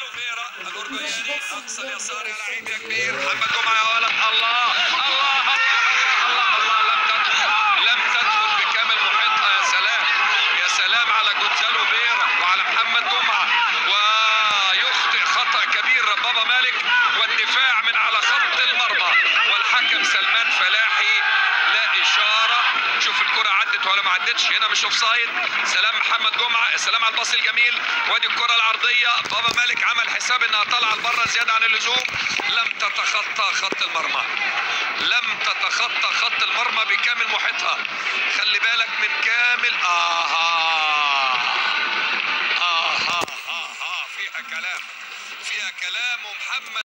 فيرا الاورجواني اقصى اليسار يا لعيب يا كبير محمد جمعه يا ولد الله الله الله الله الله لم تدخل لم تدخل بكامل محيطها يا سلام يا سلام على جونزالو فيرا وعلى محمد جمعه ويخطئ خطا كبير بابا مالك والدفاع من على خط المرمى والحكم سلمان فلاحي لا اشاره شوف الكره عدت ولا ما عدتش هنا مش اوف سايد سلام محمد جمعه سلام على الباص الجميل وادي الكره العرضيه بابا مالك عمل حساب انها طالعه لبره زياده عن اللزوم لم تتخطى خط المرمى لم تتخطى خط المرمى بكامل محيطها خلي بالك من كامل اها